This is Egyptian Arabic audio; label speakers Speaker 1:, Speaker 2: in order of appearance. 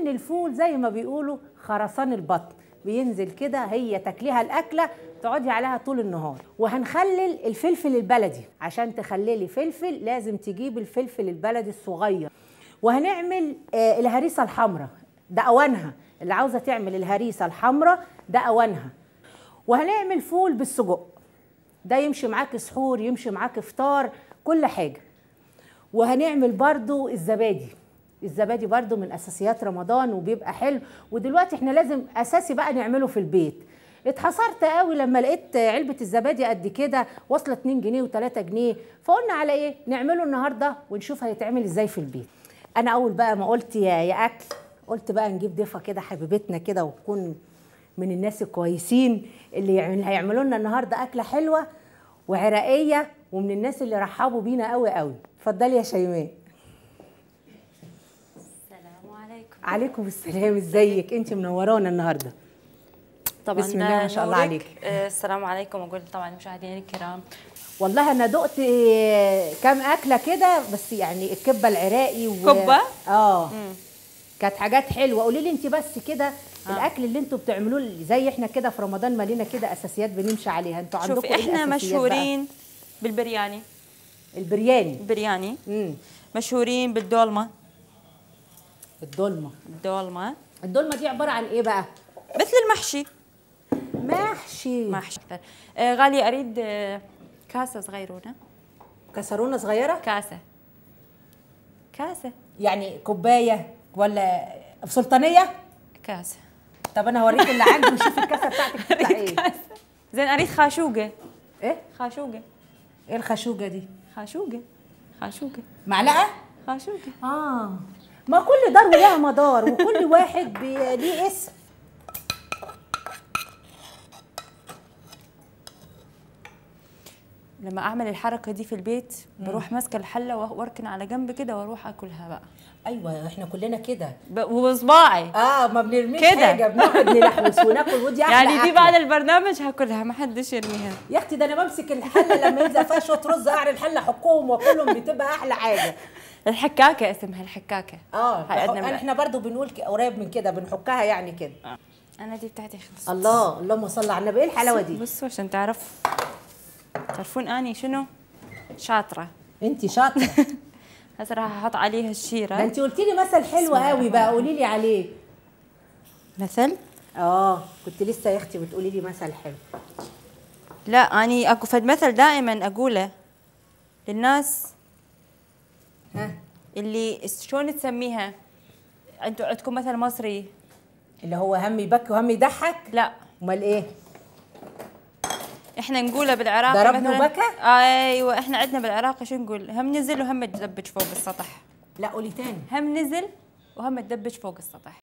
Speaker 1: لان الفول زي ما بيقولوا خرسان البطن بينزل كده هي تاكليها الاكله تقعدي عليها طول النهار وهنخلل الفلفل البلدي عشان تخللي فلفل لازم تجيب الفلفل البلدي الصغير وهنعمل آه، الهريسه الحمراء ده اوانها اللي عاوزه تعمل الهريسه الحمراء ده اوانها وهنعمل فول بالسجق ده يمشي معاك سحور يمشي معاك فطار كل حاجه وهنعمل برضو الزبادي الزبادي برضو من اساسيات رمضان وبيبقى حلو ودلوقتي احنا لازم اساسي بقى نعمله في البيت اتحصرت قوي لما لقيت علبه الزبادي قد كده واصله 2 جنيه و3 جنيه فقلنا على ايه نعمله النهارده ونشوف هيتعمل ازاي في البيت انا اول بقى ما قلت يا يا اكل قلت بقى نجيب ضيفه كده حبيبتنا كده وتكون من الناس الكويسين اللي يعمل- هيعملوا لنا النهارده اكله حلوه وعراقيه ومن الناس اللي رحبوا بينا قوي قوي اتفضلي يا شيماء
Speaker 2: السلام عليكم
Speaker 1: عليكم السلام ازيك انت منورانا النهارده
Speaker 2: طبعا
Speaker 1: بسم الله ما شاء الله
Speaker 2: نورك.
Speaker 1: عليك.
Speaker 2: آه، السلام عليكم اقول طبعا مشاهدينا الكرام
Speaker 1: والله انا دقت آه، كام اكله كده بس يعني الكبه العراقي و...
Speaker 2: كبة؟
Speaker 1: اه كانت حاجات حلوه قولي لي انت بس كده الاكل اللي انتوا بتعملوه اللي زي احنا كده في رمضان مالينا كده اساسيات بنمشي عليها انتوا عندكم
Speaker 2: شوفي
Speaker 1: ايه
Speaker 2: احنا
Speaker 1: الأساسيات بقى؟
Speaker 2: مشهورين بالبرياني
Speaker 1: البرياني
Speaker 2: برياني
Speaker 1: امم
Speaker 2: مشهورين بالدولمه
Speaker 1: الدولمه
Speaker 2: الدولمه
Speaker 1: الدولمه دي عباره عن ايه بقى
Speaker 2: مثل المحشي
Speaker 1: محشي
Speaker 2: محشي اكثر آه، غاليه اريد آه، كاسه صغيرونه
Speaker 1: كسرونه صغيره
Speaker 2: كاسه كاسه
Speaker 1: يعني كوبايه ولا سلطانيه
Speaker 2: كاسه
Speaker 1: طب انا هوريك اللي عندي وشوف الكاسه بتاعتك تطلع ايه
Speaker 2: كاسه زين اريد خاشوقه
Speaker 1: ايه
Speaker 2: خاشوقه
Speaker 1: ايه الخشوجه دي
Speaker 2: خاشوقه خاشوقه
Speaker 1: معلقه
Speaker 2: خاشوقه
Speaker 1: اه ما كل دار ولها مدار وكل واحد بي- ليه اسم
Speaker 2: لما اعمل الحركه دي في البيت بروح ماسكه الحله وأ- واركن على جنب كده واروح اكلها بقى
Speaker 1: ايوه احنا كلنا كده
Speaker 2: ب- وبصباعي
Speaker 1: اه ما بنرميش
Speaker 2: كده.
Speaker 1: حاجه بنقعد نلحوس وناكل ودي احلى
Speaker 2: يعني دي
Speaker 1: أكلة.
Speaker 2: بعد البرنامج هاكلها ما حدش يرميها
Speaker 1: يا اختي ده انا بمسك الحله لما يلزق فيها شويه رز اعري الحله احكهم واكلهم بتبقى احلى حاجه
Speaker 2: الحكاكه اسمها الحكاكه
Speaker 1: اه
Speaker 2: هاي عندنا
Speaker 1: فح-
Speaker 2: بقى.
Speaker 1: احنا برضو بنقول ك- قريب من كده بنحكها يعني كده
Speaker 2: انا دي بتاعتي خلصت
Speaker 1: الله اللهم صل على النبي ايه الحلاوه دي
Speaker 2: بصوا عشان تعرف تعرفون اني شنو شاطره
Speaker 1: انت شاطره
Speaker 2: هسه راح احط عليها
Speaker 1: ده
Speaker 2: الشيره
Speaker 1: انت قلت لي مثل حلو
Speaker 2: الله
Speaker 1: قوي بقى قولي لي عليه
Speaker 2: مثل
Speaker 1: اه كنت لسه يا اختي بتقولي لي مثل حلو
Speaker 2: لا اني اكو فد مثل دائما اقوله للناس
Speaker 1: ها
Speaker 2: اللي شلون تسميها انتوا عندكم مثل مصري
Speaker 1: اللي هو هم يبكي وهم يضحك
Speaker 2: لا
Speaker 1: امال ايه
Speaker 2: احنا نقوله بالعراق
Speaker 1: ضربنا
Speaker 2: مثلاً-
Speaker 1: وبكى؟
Speaker 2: ايوه احنا عندنا بالعراق شو نقول هم نزل وهم تدبج فوق السطح
Speaker 1: لا قولي تاني
Speaker 2: هم نزل وهم تدبج فوق السطح